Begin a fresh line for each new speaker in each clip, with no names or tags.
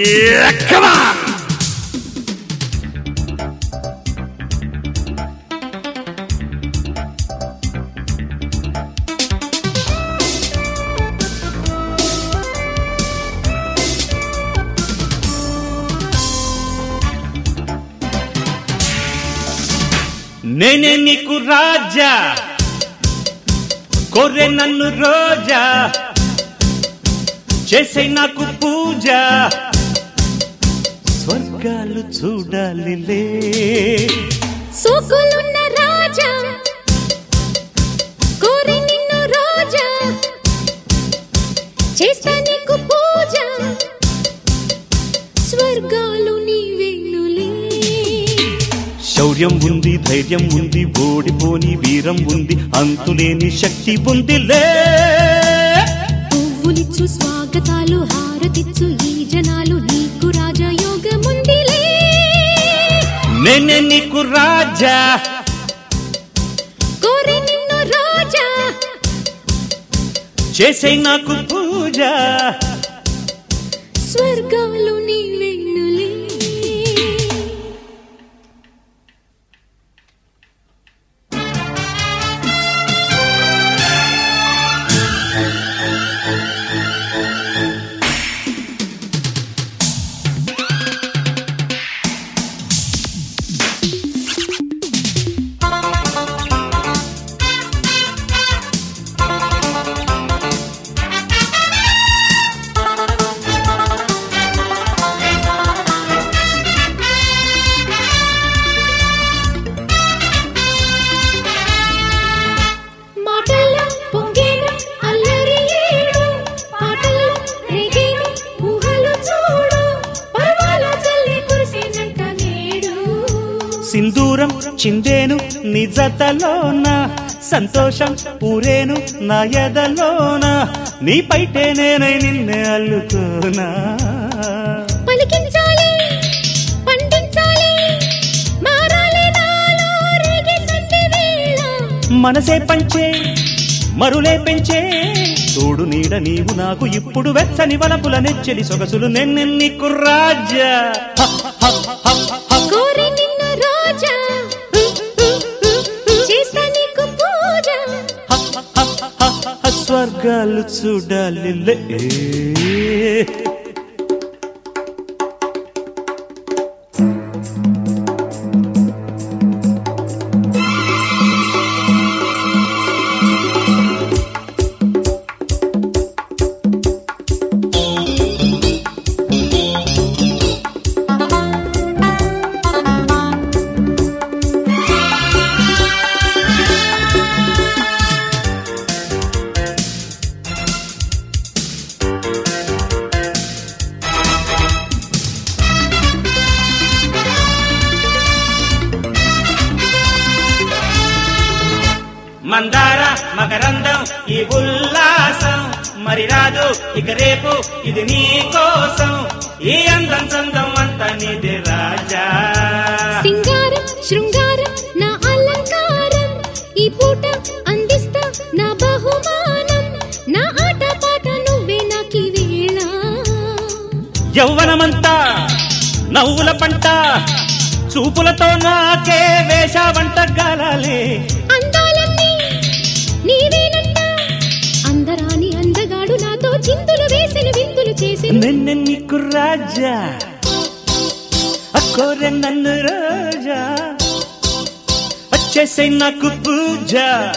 Yeah, come on! నేనే నీకు రాజా కొర్రె నన్ను రోజా చేసే నాకు పూజ స్వర్గాలు చూడాలిలే
సోకులున్న రాజా కోరి నిన్ను రోజా చేస్తా నీకు పూజ స్వర్గాలు నీవేనులే
శౌర్యం ఉంది ధైర్యం ఉంది ఓడిపోని వీరం ఉంది అంతులేని శక్తి ఉందిలే
పువ్వులిచ్చు స్వాగతాలు హారతిచ్చు ఈ జనాలు నీకు రాజయోగముందిలే
నేనే నీకు రాజా
కోరి నిన్ను రోజా
చేసే నాకు పూజ
స్వర్గాలు నీవేనులే మాటల్లో పొంగేను అల్లరి ఏడు పాటల్లో రేగేను ఊహలు చూడు పర్వాల చల్లి కురిసేనంట నేడు
సింధూరం చిందేను నిజతలోన సంతోషం ఊరేను నా ఎదలోన నీ పైటే నేనై నిన్నే అల్లుకోనా
పలికించాలి పండించాలి మారాలి నాలో రేగే సంధి వేళ
మనసే పంచే మరులే పెంచే తోడు నీడ నీవు నాకు ఇప్పుడు వెచ్చని వలపుల నెచ్చలి సొగసులు నెన్నెన్నికు రాజా హ, హ, హ, హ.
కోరి నిన్ను రోజా చేస్తా నీకు పూజ
స్వర్గాలు చూడాలి మందార మకరందం ఈ ఉల్లాసం మరి రాదు ఇక రేపు ఇది నీ కోసం ఈ అందం చందం అంతా నీదే రాజా
సింగారం శృంగారం నా అలంకారం ఈ పూట అందిస్తా నా బహుమానం నా ఆట పాట నువ్వే నాకి వేళ
యౌవనమంతా నవ్వుల పంట చూపులతో నాకే వేషావంట గాలాలే
అందాలన్నీ నీవేనంట అందరాని అందగాడు నాతో చింతులు వేసిన విందులు చేసిన
నిన్న నీకు రాజా అక్కోరె నన్ను రాజా వచ్చేసే నాకు పూజ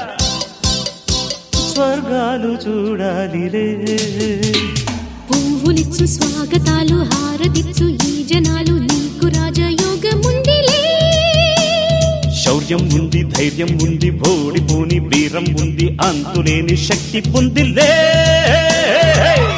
స్వర్గాలు చూడాలి రే
పువ్వులిచ్చు స్వాగతాలు హారతిచ్చు ఈ జనాలు నీకు రాజయోగముందిలే
శౌర్యం ఉంది ధైర్యం ఉంది ఓడిపోని వీరం ఉంది అంతులేని శక్తి పొందిలే